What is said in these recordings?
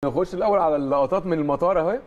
نخش الاول على اللقطات من المطار اهي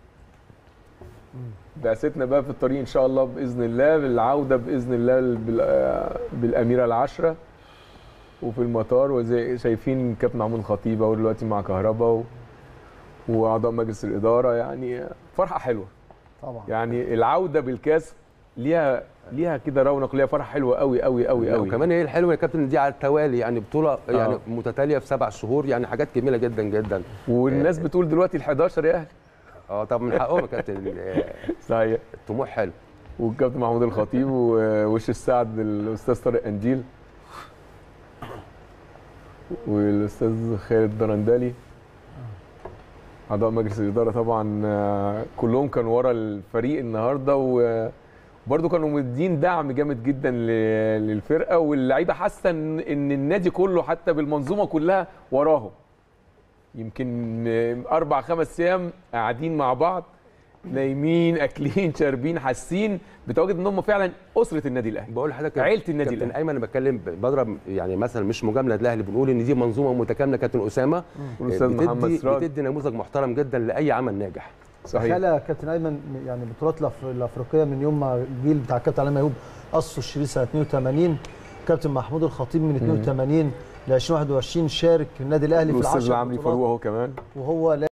بعثتنا بقى في الطريق ان شاء الله باذن الله بالعوده باذن الله بال- بالاميره العشره وفي المطار وزي شايفين كابتن محمود الخطيب اهو دلوقتي مع كهربا و... واعضاء مجلس الاداره يعني فرحه حلوه طبعا يعني العوده بالكاس ليها ليها كده رونق ليها فرحه حلوه قوي قوي قوي قوي وكمان هي الحلوه يا كابتن دي على التوالي يعني بطوله يعني آه. متتاليه في سبع شهور يعني حاجات جميله جدا جدا والناس بتقول دلوقتي ال 11 يا اهلي اه طب من حقهم يا كابتن آه، صحيح الطموح حلو والكابتن محمود الخطيب ووش السعد الاستاذ طارق انديل والاستاذ خالد درندلي اعضاء مجلس الاداره طبعا آه، كلهم كانوا ورا الفريق النهارده وبرضه كانوا مدين دعم جامد جدا ل- للفرقه واللعيبه حاسه ان إن النادي كله حتى بالمنظومه كلها وراهم يمكن آه، اربع خمس ايام قاعدين مع بعض نايمين اكلين شاربين حاسين بتواجد ان هم فعلا اسره النادي الاهلي بقول لحضرتك يا عيلة النادي كابتن الأهلي. ايمن انا بتكلم بضرب يعني مثلا مش مجامله الاهلي بنقول ان دي منظومه متكامله كابتن اسامه والاستاذ بتدي محمد سراج بتدي نموذج محترم جدا لاي عمل ناجح صحيح تخيل يا كابتن ايمن يعني البطولات الأف- الافريقيه من يوم ما الجيل بتاع كابتن علي ايوب قصوا الشريط سنه 82 كابتن محمود الخطيب من 82 ل 2021 شارك النادي الاهلي في الاستاذ العشر عمرو بطولات فاروق اهو كمان وهو